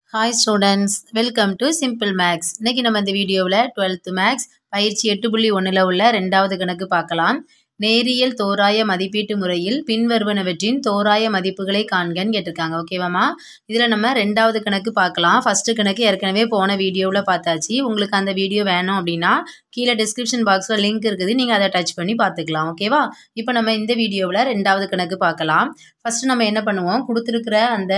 hi students welcome to simple maths இன்னைக்கு நம்ம இந்த வீடியோவில் டுவெல்த்து மேக்ஸ் பயிற்சி எட்டு புள்ளி ஒன்றில் உள்ள ரெண்டாவது கணக்கு பார்க்கலாம் நேரியல் தோராய மதிப்பீட்டு முறையில் பின்வருவனவற்றின் தோராய மதிப்புகளை காண்கன்னு கேட்டிருக்காங்க ஓகேவாம்மா இதில் நம்ம ரெண்டாவது கணக்கு பார்க்கலாம் ஃபஸ்ட்டு கணக்கு ஏற்கனவே போன வீடியோவில் பார்த்தாச்சு உங்களுக்கு அந்த வீடியோ வேணும் அப்படின்னா கீழே டிஸ்கிரிப்ஷன் பாக்ஸில் லிங்க் இருக்குது நீங்கள் அதை டச் பண்ணி பார்த்துக்கலாம் ஓகேவா இப்போ நம்ம இந்த வீடியோவில் ரெண்டாவது கணக்கு பார்க்கலாம் ஃபஸ்ட்டு நம்ம என்ன பண்ணுவோம் கொடுத்துருக்குற அந்த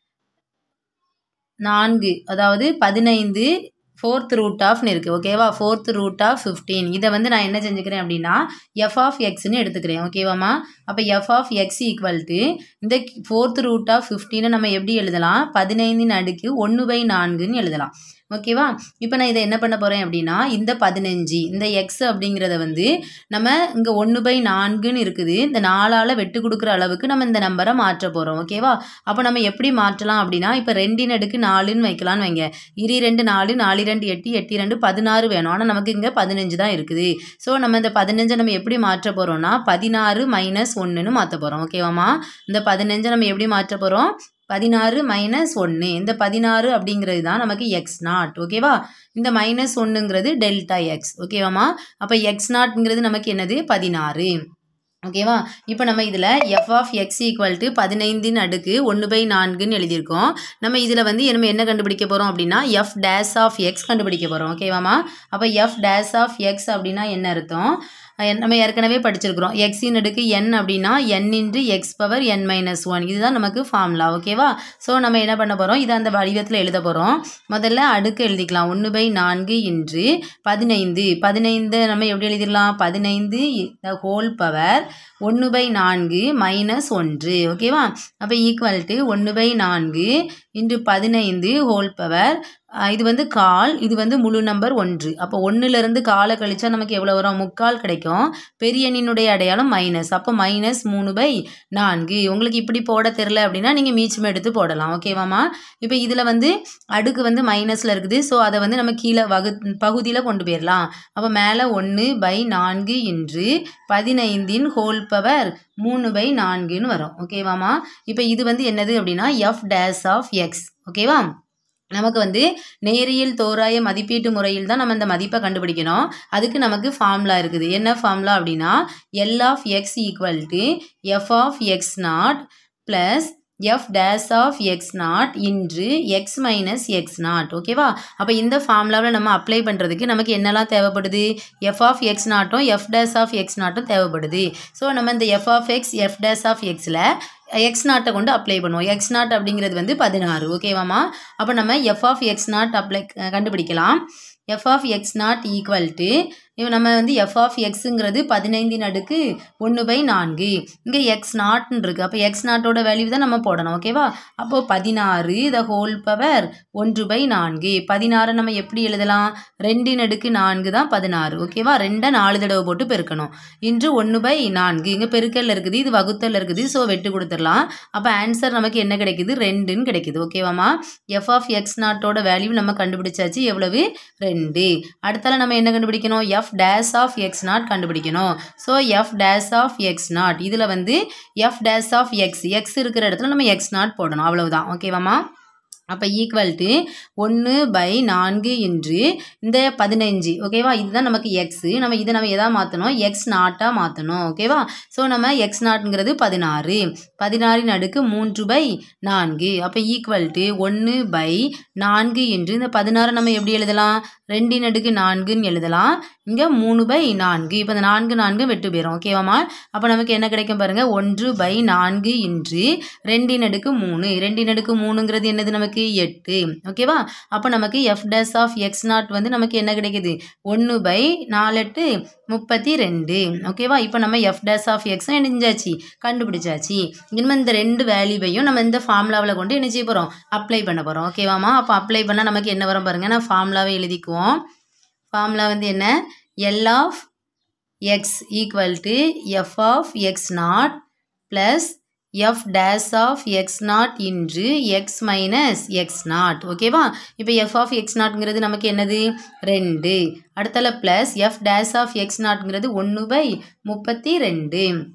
நான்கு அதாவது பதினைந்து ஃபோர்த் ரூட் ஆஃப்னு இருக்குது ஓகேவா ஃபோர்த் ரூட் ஆஃப் ஃபிஃப்டீன் இதை வந்து நான் என்ன செஞ்சுக்கிறேன் அப்படின்னா எஃப் ஆஃப் எக்ஸ்னு எடுத்துக்கிறேன் ஓகேவாம்மா அப்போ f of x equal to இந்த ஃபோர்த் ரூட் ஆஃப் ஃபிஃப்டீனை நம்ம எப்படி எழுதலாம் பதினைந்தின் அடுக்கு ஒன்று பை நான்குன்னு எழுதலாம் ஓகேவா இப்போ நான் இதை என்ன பண்ண போகிறேன் அப்படின்னா இந்த பதினஞ்சு இந்த எக்ஸ் அப்படிங்கிறத வந்து நம்ம இங்கே ஒன்று பை நான்குன்னு இருக்குது இந்த நாலால் வெட்டு கொடுக்குற அளவுக்கு நம்ம இந்த நம்பரை மாற்ற போகிறோம் ஓகேவா அப்போ நம்ம எப்படி மாற்றலாம் அப்படின்னா இப்போ ரெண்டின் அடுக்கு நாலுன்னு வைக்கலான்னு வைங்க இரு ரெண்டு நாலு நாலு ரெண்டு எட்டு எட்டு ரெண்டு பதினாறு வேணும் ஆனால் நமக்கு இங்கே பதினஞ்சு தான் இருக்குது ஸோ நம்ம இந்த பதினஞ்சை நம்ம எப்படி மாற்ற போகிறோம்னா பதினாறு மைனஸ் ஒன்றுன்னு மாற்ற போகிறோம் ஓகேவாம்மா இந்த பதினஞ்சை நம்ம எப்படி மாற்ற போகிறோம் பதினாறு மைனஸ் ஒன்று இந்த பதினாறு அப்படிங்கிறது தான் நமக்கு எக்ஸ் நாட் ஓகேவா இந்த மைனஸ் ஒன்றுங்கிறது டெல்டா எக்ஸ் ஓகேவாம்மா அப்போ எக்ஸ் நாட்ங்கிறது நமக்கு என்னது பதினாறு ஓகேவா இப்போ நம்ம இதில் f of x equal to பதினைந்தின் அடுக்கு ஒன்று பை நான்குன்னு எழுதியிருக்கோம் நம்ம இதில் வந்து நம்ம என்ன கண்டுபிடிக்க போகிறோம் அப்படின்னா எஃப் டேஸ் ஆஃப் எக்ஸ் கண்டுபிடிக்க போகிறோம் ஓகேவாம்மா அப்போ எஃப் டேஸ் ஆஃப் எக்ஸ் அப்படின்னா என்ன அர்த்தம் நம்ம ஏற்கனவே படிச்சிருக்கிறோம் எக்ஸின் அடுக்கு என் அப்படின்னா n into x power n minus one இதுதான் நமக்கு ஃபார்முலா ஓகேவா ஸோ நம்ம என்ன பண்ண போகிறோம் இதை அந்த வடிவத்தில் எழுத போகிறோம் முதல்ல அடுக்கு எழுதிக்கலாம் ஒன்று பை நான்கு இன்று பதினைந்து பதினைந்து நம்ம எப்படி எழுதிடலாம் பதினைந்து த ஹோல் பவர் ஒன்று பை நான்கு மைனஸ் ஒன்று ஓகேவா அப்போ ஈக்குவல் டு ஒன்று பை நான்கு இன்று பதினைந்து ஹோல் பவர் இது வந்து கால் இது வந்து முழு நம்பர் ஒன்று அப்போ ஒன்றுலேருந்து காலை கழிச்சா நமக்கு எவ்வளோ வரும் முக்கால் கிடைக்கும் பெரிய எண்ணினுடைய அடையாளம் மைனஸ் அப்போ மைனஸ் மூணு பை நான்கு உங்களுக்கு இப்படி போட தெரில அப்படின்னா நீங்கள் மீச்சம் எடுத்து போடலாம் ஓகேவாம்மா இப்போ இதில் வந்து அடுக்கு வந்து மைனஸில் இருக்குது ஸோ அதை வந்து நம்ம கீழே வகு பகுதியில் கொண்டு போயிடலாம் அப்போ மேலே ஒன்று பை நான்கு இன்று பதினைந்தின் ஹோல் பவர் மூணு பை நான்குன்னு வரும் ஓகேவாம்மா இப்போ இது வந்து என்னது அப்படின்னா எஃப் டேஸ் ஆஃப் எக்ஸ் ஓகேவா நமக்கு வந்து நேரியல் தோராய மதிப்பீட்டு முறையில் தான் நம்ம இந்த மதிப்பை கண்டுபிடிக்கணும் அதுக்கு நமக்கு ஃபார்முலா இருக்குது என்ன ஃபார்முலா அப்படின்னா L of x equal to f of x naught plus f dash of x naught into x minus x naught ஓகேவா அப்போ இந்த ஃபார்முலாவில் நம்ம அப்ளை பண்ணுறதுக்கு நமக்கு என்னெல்லாம் தேவைப்படுது எஃப் ஆஃப் எக்ஸ் நாட்டும் எஃப் டேஸ் ஆஃப் எக்ஸ் நாட்டும் தேவைப்படுது ஸோ நம்ம இந்த f of x f dash of எக்ஸில் எக்ஸ் நாட்டை கொண்டு அப்ளை பண்ணுவோம் எக்ஸ் நாட் அப்படிங்கிறது வந்து பதினாறு ஓகேவாம்மா அப்போ நம்ம f of x naught apply கண்டுபிடிக்கலாம் f of x naught equal to இப்போ நம்ம வந்து எஃப் ஆஃப் எக்ஸுங்கிறது பதினைந்தின் அடுக்கு ஒன்று பை நான்கு இங்கே எக்ஸ் நாட்னு இருக்குது அப்போ எக்ஸ் நாட்டோட வேல்யூ தான் நம்ம போடணும் ஓகேவா அப்போது பதினாறு த ஹோல் பவர் ஒன்று பை நான்கு பதினாறு நம்ம எப்படி எழுதலாம் ரெண்டின் அடுக்கு நான்கு தான் பதினாறு ஓகேவா ரெண்டை நாலு தடவை போட்டு பெருக்கணும் இன்று ஒன்று பை நான்கு இங்கே பெருக்கல் இருக்குது இது வகுத்தல் இருக்குது ஸோ வெட்டு கொடுத்துடலாம் அப்போ ஆன்சர் நமக்கு என்ன கிடைக்குது ரெண்டுன்னு கிடைக்குது ஓகேவாம்மா எஃப் ஆஃப் எக்ஸ் நாட்டோட வேல்யூ நம்ம கண்டுபிடிச்சாச்சு எவ்வளவு ரெண்டு அடுத்தால நம்ம என்ன கண்டுபிடிக்கணும் f dash of x naught கண்டுபிடிக்கணும் so f dash of x naught இதில் வந்து f dash of x x இருக்கிற இடத்துல நம்ம எக்ஸ் நாட் போடணும் அவ்வளவுதான் ஓகேவாம்மா அப்போ ஈக்குவல் டு ஒன்று பை நான்கு இன்று இந்த பதினஞ்சு ஓகேவா இதுதான் நமக்கு எக்ஸு நம்ம இதை நம்ம எதாக மாற்றணும் எக்ஸ் நாட்டாக மாற்றணும் ஓகேவா ஸோ நம்ம எக்ஸ் நாட்டுங்கிறது பதினாறு பதினாறின் அடுக்கு மூன்று பை நான்கு அப்போ ஈக்குவல் டு ஒன்று பை நான்கு என்று இந்த பதினாறு நம்ம எப்படி எழுதலாம் ரெண்டின் அடுக்கு நான்குன்னு எழுதலாம் இங்கே மூணு பை நான்கு இப்போ இந்த நான்கு நான்கு வெட்டு போயிடும் ஓகேவாம்மா அப்போ நமக்கு என்ன கிடைக்கும் பாருங்கள் ஒன்று பை நான்கு இன்று ரெண்டின் அடுக்கு மூணு ரெண்டின் அடுக்கு மூணுங்கிறது என்னது நமக்கு எட்டு ஓகேவா அப்போ நமக்கு f dash of x naught வந்து நமக்கு என்ன கிடைக்குது ஒன்று பை நாலெட்டு முப்பத்தி ரெண்டு ஓகேவா இப்போ நம்ம எஃப் டேஸ் ஆஃப் எக்ஸும் இணைஞ்சாச்சு கண்டுபிடிச்சாச்சு இனிமேல் இந்த ரெண்டு வேல்யூவையும் நம்ம இந்த ஃபார்முலாவில் கொண்டு என்ன செய்ய போகிறோம் அப்ளை பண்ண போகிறோம் ஓகேவாம்மா அப்போ அப்ளை பண்ணால் நமக்கு என்ன வரும் பாருங்கள் நான் ஃபார்முலாவை எழுதிக்குவோம் ஃபார்முலா வந்து என்ன L of x equal to f of x naught plus f dash of x naught into x minus x naught ஓகேவா இப்போ எஃப் ஆஃப் எக்ஸ் நாட்ங்கிறது நமக்கு என்னது ரெண்டு அடுத்தால plus f dash of x நாட்ங்கிறது ஒன்று பை முப்பத்தி ரெண்டு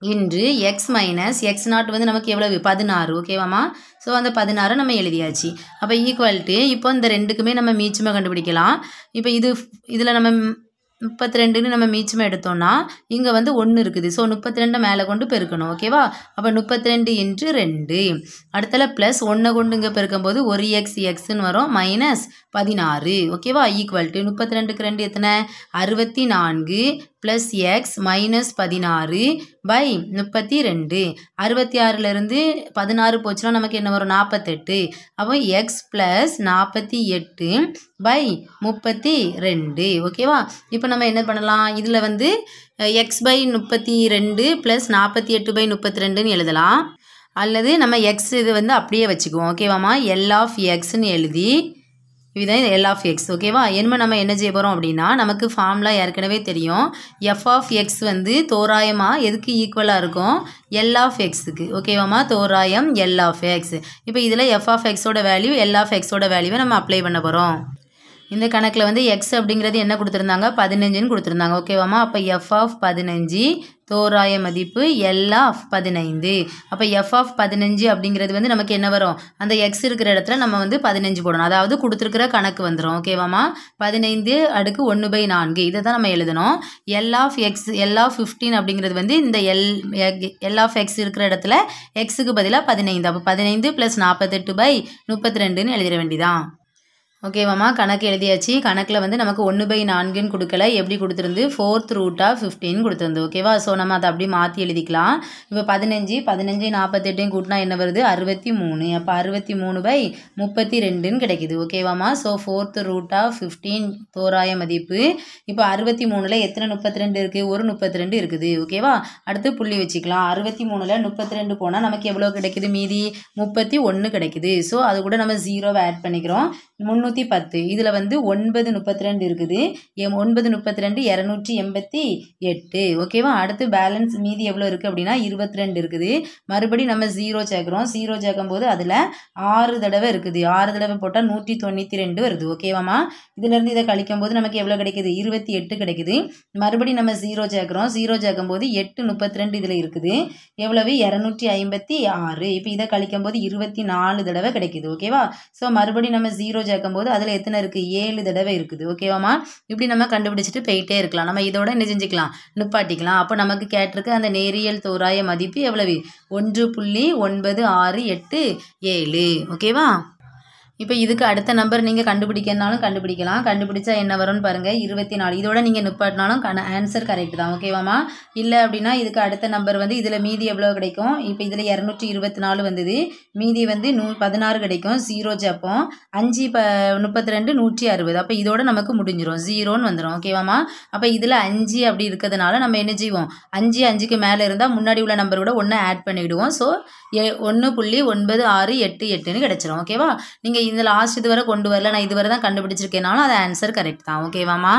இன்று எக்ஸ் மைனஸ் எக்ஸ் நாட் வந்து நமக்கு எவ்வளவு பதினாறு ஓகேவாம்மா ஸோ அந்த பதினாறு நம்ம எழுதியாச்சு அப்போ ஈக்குவல்ட்டு இப்போ இந்த ரெண்டுக்குமே நம்ம மீச்சமாக கண்டுபிடிக்கலாம் இப்போ இது இதில் நம்ம முப்பத்தி ரெண்டுன்னு நம்ம மீச்சமாக எடுத்தோம்னா இங்கே வந்து ஒன்று இருக்குது ஸோ முப்பத்தி ரெண்டை மேலே கொண்டு பெருக்கணும் ஓகேவா அப்போ முப்பத்தி ரெண்டு இன்ட்டு ரெண்டு அடுத்தல ப்ளஸ் ஒன்றை கொண்டு இங்கே பெருக்கும்போது ஒரு எக்ஸ் எக்ஸ்ன்னு வரும் மைனஸ் பதினாறு ஓகேவா ஈக்குவல் டு முப்பத்தி ரெண்டுக்கு ரெண்டு எத்தனை அறுபத்தி நான்கு ப்ளஸ் எக்ஸ் மைனஸ் பதினாறு பை முப்பத்தி ரெண்டு அறுபத்தி ஆறுலேருந்து பதினாறு போச்சுன்னா நமக்கு என்ன வரும் நாற்பத்தெட்டு அப்போ எக்ஸ் ப்ளஸ் நாற்பத்தி எட்டு பை முப்பத்தி ரெண்டு ஓகேவா இப்போ நம்ம என்ன பண்ணலாம் இதில் வந்து எக்ஸ் பை முப்பத்தி ரெண்டு ப்ளஸ் நாற்பத்தி எட்டு பை முப்பத்தி ரெண்டுன்னு எழுதலாம் அல்லது நம்ம எக்ஸ் இது வந்து அப்படியே வச்சுக்குவோம் ஓகேவாம்மா எல் ஆஃப் எக்ஸ்ன்னு எழுதி இதுதான் எல் ஆஃப் எக்ஸ் ஓகேவா என்ன நம்ம என்ன செய்ய போகிறோம் அப்படின்னா நமக்கு ஃபார்முலா ஏற்கனவே தெரியும் எஃப் ஆஃப் எக்ஸ் வந்து தோராயமாக எதுக்கு ஈக்குவலாக இருக்கும் எல் ஆஃப் எக்ஸுக்கு ஓகேவாம்மா தோராயம் எல் ஆஃப் எக்ஸ் இப்போ இதில் எஃப் ஆஃப் எக்ஸோட வேல்யூ எல் ஆஃப் எக்ஸோட வேல்யூவை நம்ம அப்ளை பண்ண போகிறோம் இந்த கணக்கில் வந்து எக்ஸ் அப்படிங்கிறது என்ன கொடுத்துருந்தாங்க பதினஞ்சுன்னு கொடுத்துருந்தாங்க ஓகேவாம்மா அப்போ எஃப் ஆஃப் பதினஞ்சு தோராய மதிப்பு எல் ஆஃப் பதினைந்து அப்போ எஃப் ஆஃப் பதினஞ்சு அப்படிங்கிறது வந்து நமக்கு என்ன வரும் அந்த எக்ஸ் இருக்கிற இடத்துல நம்ம வந்து பதினஞ்சு போடணும் அதாவது கொடுத்துருக்கிற கணக்கு வந்துடும் ஓகேவாம்மா பதினைந்து அடுக்கு ஒன்று பை நான்கு இதை தான் நம்ம எழுதணும் L of x L of fifteen அப்படிங்கிறது வந்து இந்த எல் எல் ஆஃப் எக்ஸ் இருக்கிற இடத்துல எக்ஸுக்கு பதிலாக பதினைந்து அப்போ பதினைந்து ப்ளஸ் நாற்பத்தெட்டு பை முப்பத்தி ரெண்டுன்னு எழுதிட வேண்டியதான் ஓகேவாம்மா கணக்கு எழுதியாச்சு கணக்கில் வந்து நமக்கு ஒன்று பை நான்குன்னு கொடுக்கல எப்படி கொடுத்துருந்து ஃபோர்த் ரூட்டாக ஃபிஃப்டின் கொடுத்துருந்து ஓகேவா ஸோ நம்ம அதை அப்படியே மாற்றி எழுதிக்கலாம் இப்போ பதினஞ்சு பதினஞ்சு நாற்பத்தெட்டையும் கூட்டினா என்ன வருது அறுபத்தி மூணு அப்போ அறுபத்தி மூணு பை முப்பத்தி ரெண்டுன்னு கிடைக்குது ஓகேவாம்மா ஸோ ஃபோர்த் ரூட்டாக ஃபிஃப்டீன் தோராய மதிப்பு இப்போ அறுபத்தி மூணில் எத்தனை முப்பத்தி ரெண்டு இருக்குது ஒரு முப்பத்தி ரெண்டு இருக்குது ஓகேவா அடுத்து புள்ளி வச்சுக்கலாம் அறுபத்தி மூணில் முப்பத்தி ரெண்டு போனால் நமக்கு எவ்வளோ கிடைக்குது மீதி முப்பத்தி ஒன்று கிடைக்குது ஸோ அது கூட நம்ம ஜீரோவை ஆட் பண்ணிக்கிறோம் முந்நூற்றி பத்து இதில் வந்து ஒன்பது முப்பத்தி ரெண்டு இருக்குது எம் ஒன்பது முப்பத்தி ரெண்டு இரநூற்றி எண்பத்தி எட்டு ஓகேவா அடுத்து பேலன்ஸ் மீதி எவ்வளோ இருக்குது அப்படின்னா இருபத்தி ரெண்டு இருக்குது மறுபடி நம்ம ஜீரோ சேர்க்குறோம் ஜீரோ சேர்க்கும் போது அதில் ஆறு தடவை இருக்குது ஆறு தடவை போட்டால் நூற்றி தொண்ணூற்றி ரெண்டு வருது ஓகேவாம்மா இதுலேருந்து இதை கழிக்கும் போது நமக்கு எவ்வளோ கிடைக்குது இருபத்தி எட்டு கிடைக்குது மறுபடி நம்ம ஜீரோ சேர்க்குறோம் ஜீரோ சேர்க்கும் போது எட்டு முப்பத்தி ரெண்டு இதில் இருக்குது எவ்வளவு இரநூற்றி ஐம்பத்தி ஆறு இப்போ இதை கழிக்கும் போது இருபத்தி நாலு தடவை கிடைக்குது ஓகேவா ஸோ மறுபடி நம்ம ஜீரோ சேர்க்கும் போது அதில் எத்தனை இருக்குது ஏழு தடவை இருக்குது ஓகேவாம்மா இப்படி நம்ம கண்டுபிடிச்சிட்டு போயிட்டே இருக்கலாம் நம்ம இதோட என்ன செஞ்சுக்கலாம் நிப்பாட்டிக்கலாம் அப்போ நமக்கு கேட்டிருக்க அந்த நேரியல் தோராய மதிப்பு எவ்வளவு ஒன்று புள்ளி ஒன்பது ஆறு எட்டு ஏழு ஓகேவா இப்போ இதுக்கு அடுத்த நம்பர் நீங்கள் கண்டுபிடிக்கனாலும் கண்டுபிடிக்கலாம் கண்டுபிடிச்சா என்ன வரும்னு பாருங்கள் இருபத்தி நாலு இதோட நீங்கள் நிப்பாட்டினாலும் கண ஆன்சர் கரெக்ட் தான் ஓகேவாம்மா இல்லை அப்படின்னா இதுக்கு அடுத்த நம்பர் வந்து இதில் மீதி எவ்வளோ கிடைக்கும் இப்போ இதில் இரநூற்றி இருபத்தி நாலு வந்தது மீதி வந்து நூ பதினாறு கிடைக்கும் ஜீரோ ஜப்பம் அஞ்சு ப முப்பத்தி ரெண்டு நூற்றி அறுபது அப்போ இதோட நமக்கு முடிஞ்சிடும் ஜீரோன்னு வந்துடும் ஓகேவாம்மா அப்போ இதில் அஞ்சு அப்படி இருக்கிறதுனால நம்ம என்ன செய்வோம் அஞ்சு அஞ்சுக்கு மேலே இருந்தால் முன்னாடி உள்ள நம்பர் கூட ஒன்று ஆட் பண்ணிவிடுவோம் ஸோ ஏ ஒன்று புள்ளி ஒன்பது ஆறு எட்டு எட்டுன்னு கிடச்சிரும் ஓகேவா நீங்கள் இந்த லாஸ்ட் இது வரை கொண்டு வரல நான் இதுவரை தான் கண்டுபிடிச்சிருக்கேனாலும் அது ஆன்சர் கரெக்ட் தான் ஓகேவாம்மா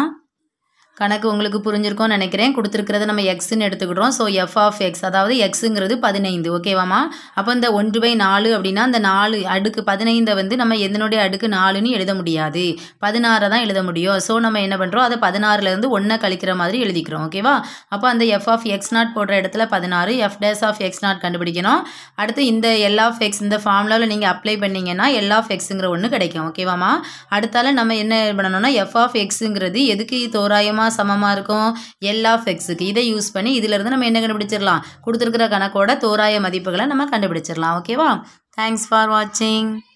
கணக்கு உங்களுக்கு புரிஞ்சிருக்கும்னு நினைக்கிறேன் கொடுத்துருக்கிறத நம்ம எக்ஸ்ன்னு எடுத்துக்கிட்டோம் ஸோ எஃப் ஆஃப் எக்ஸ் அதாவது எக்ஸுங்கிறது பதினைந்து ஓகேவாம்மா அப்போ இந்த ஒன்று பை நாலு அப்படின்னா அந்த நாலு அடுக்கு பதினைந்தை வந்து நம்ம எதனுடைய அடுக்கு நாலுன்னு எழுத முடியாது பதினாறை தான் எழுத முடியும் ஸோ நம்ம என்ன பண்ணுறோம் அதை பதினாறுலேருந்து ஒன்றை கழிக்கிற மாதிரி எழுதிக்கிறோம் ஓகேவா அப்போ அந்த எஃப் ஆஃப் எக்ஸ் நாட் போடுற இடத்துல பதினாறு f dash of x naught கண்டுபிடிக்கணும் அடுத்து இந்த எல் ஆஃப் எக்ஸ் இந்த ஃபார்முலாவில் நீங்கள் அப்ளை பண்ணீங்கன்னா எல் ஆஃப் எக்ஸுங்கிற ஒன்று கிடைக்கும் ஓகேவாம்மா அடுத்தால நம்ம என்ன பண்ணணும்னா எஃப் ஆஃப் எக்ஸுங்கிறது எதுக்கு தோராயமாக சமமாக இருக்கும் எல் ஆஃப் எக்ஸுக்கு இதை யூஸ் பண்ணி இதிலிருந்து நம்ம என்ன கண்டுபிடிச்சிடலாம் கொடுத்துருக்கிற கணக்கோட தோராய மதிப்புகளை நம்ம கண்டுபிடிச்சிடலாம் ஓகேவா தேங்க்ஸ் ஃபார் வாட்சிங்